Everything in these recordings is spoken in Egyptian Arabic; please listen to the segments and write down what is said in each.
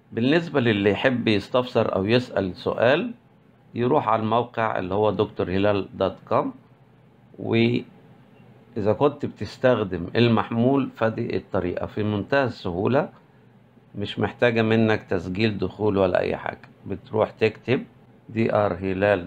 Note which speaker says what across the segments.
Speaker 1: بالنسبة للي يحب يستفسر أو يسأل سؤال يروح على الموقع اللي هو دكتور هلال دوت كوم وإذا كنت بتستخدم المحمول فدي الطريقة في منتهى السهولة مش محتاجة منك تسجيل دخول ولا أي حاجة بتروح تكتب دي ار هلال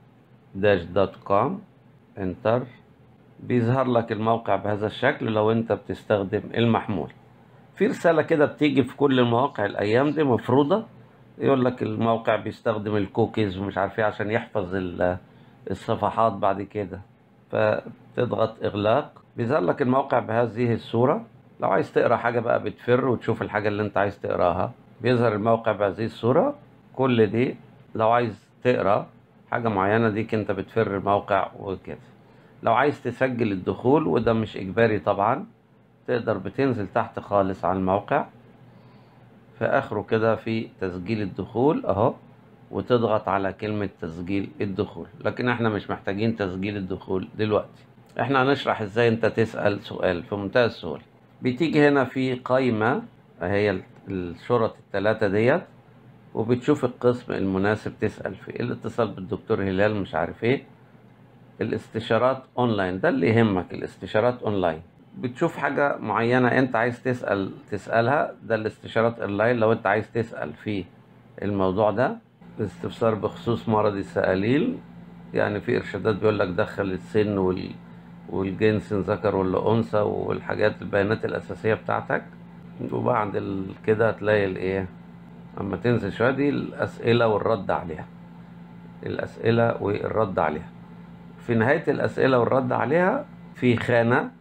Speaker 1: داش دوت كوم انتر بيظهر لك الموقع بهذا الشكل لو انت بتستخدم المحمول في رسالة كده بتيجي في كل المواقع الأيام دي مفروضة يقول لك الموقع بيستخدم الكوكيز ومش عارف ايه عشان يحفظ ال- الصفحات بعد كده فتضغط إغلاق بيظهر لك الموقع بهذه الصورة لو عايز تقرا حاجة بقى بتفر وتشوف الحاجة اللي انت عايز تقراها بيظهر الموقع بهذه الصورة كل دي لو عايز تقرا حاجة معينة ديك انت بتفر الموقع وكده لو عايز تسجل الدخول وده مش إجباري طبعا تقدر بتنزل تحت خالص على الموقع في آخره كده في تسجيل الدخول أهو وتضغط على كلمة تسجيل الدخول لكن احنا مش محتاجين تسجيل الدخول دلوقتي احنا هنشرح ازاي انت تسأل سؤال في منتهى السهولة بتيجي هنا في قائمة هي الشرط التلاتة ديت وبتشوف القسم المناسب تسأل فيه الاتصال بالدكتور هلال مش عارف ايه الاستشارات اونلاين ده اللي يهمك الاستشارات اونلاين بتشوف حاجة معينة انت عايز تسأل تسألها ده الاستشارات اونلاين لو انت عايز تسأل في الموضوع ده استفسار بخصوص مرض السقاليل يعني في ارشادات بيقول لك دخل السن وال والجنس ذكر ولا انثى والحاجات البيانات الاساسيه بتاعتك وبعد ال- كده هتلاقي الايه اما تنزل شويه دي الاسئله والرد عليها الاسئله والرد عليها في نهايه الاسئله والرد عليها في خانه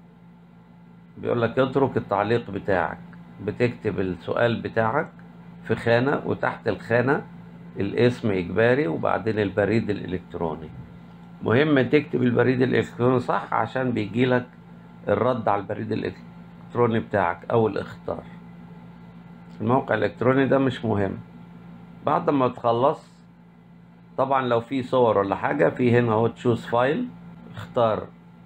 Speaker 1: بيقول لك اترك التعليق بتاعك بتكتب السؤال بتاعك في خانه وتحت الخانه الاسم اجباري وبعدين البريد الالكتروني مهم تكتب البريد الالكتروني صح عشان بيجيلك الرد على البريد الالكتروني بتاعك او الاختار الموقع الالكتروني ده مش مهم بعد ما تخلص طبعا لو في صور ولا حاجة في هنا اهو تشوز فايل اختار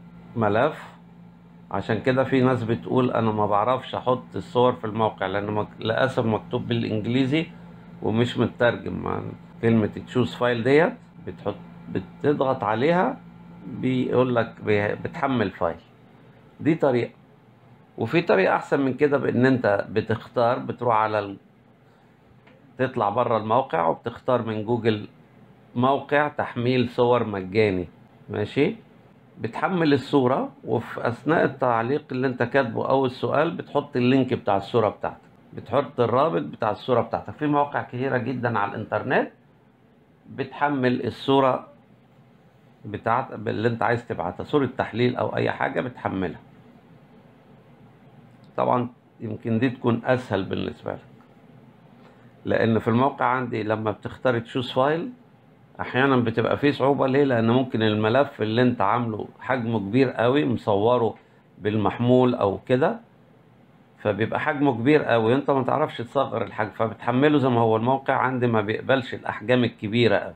Speaker 1: ملف عشان كده في ناس بتقول انا ما بعرفش احط الصور في الموقع لان مك... للاسف مكتوب بالانجليزي ومش مترجم مع كلمة تشوز فايل ديت بتحط بتضغط عليها بيقول لك بي- بتحمل فايل دي طريقة وفي طريقة أحسن من كده بإن أنت بتختار بتروح على ال... تطلع بره الموقع وبتختار من جوجل موقع تحميل صور مجاني ماشي بتحمل الصورة وفي أثناء التعليق اللي أنت كاتبه أو السؤال بتحط اللينك بتاع الصورة بتاعتك بتحط الرابط بتاع الصورة بتاعتك في مواقع كتيرة جدا على الإنترنت بتحمل الصورة بتاعت اللي أنت عايز تبعتها صورة تحليل أو أي حاجة بتحملها طبعا يمكن دي تكون أسهل بالنسبة لك لأن في الموقع عندي لما بتختار تشوز فايل احيانا بتبقى فيه صعوبة ليه لان ممكن الملف اللي انت عامله حجمه كبير قوي مصوره بالمحمول او كده فبيبقى حجمه كبير قوي انت ما تعرفش تصغر الحجم فبتحمله زي ما هو الموقع عندي ما بيقبلش الاحجام الكبيرة قوي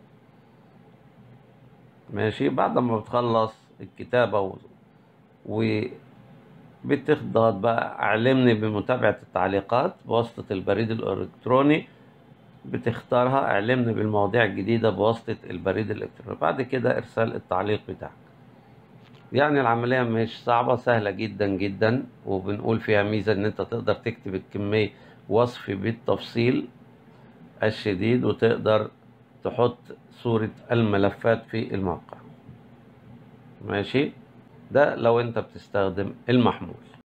Speaker 1: ماشي بعد ما بتخلص الكتابة و... و... بتضغط بقى اعلمني بمتابعة التعليقات بواسطة البريد الالكتروني بتختارها اعلمني بالمواضيع الجديدة بواسطة البريد الإلكتروني بعد كده إرسال التعليق بتاعك يعني العملية مش صعبة سهلة جدا جدا وبنقول فيها ميزة إن أنت تقدر تكتب الكمية وصف بالتفصيل الشديد وتقدر تحط صورة الملفات في الموقع ماشي ده لو أنت بتستخدم المحمول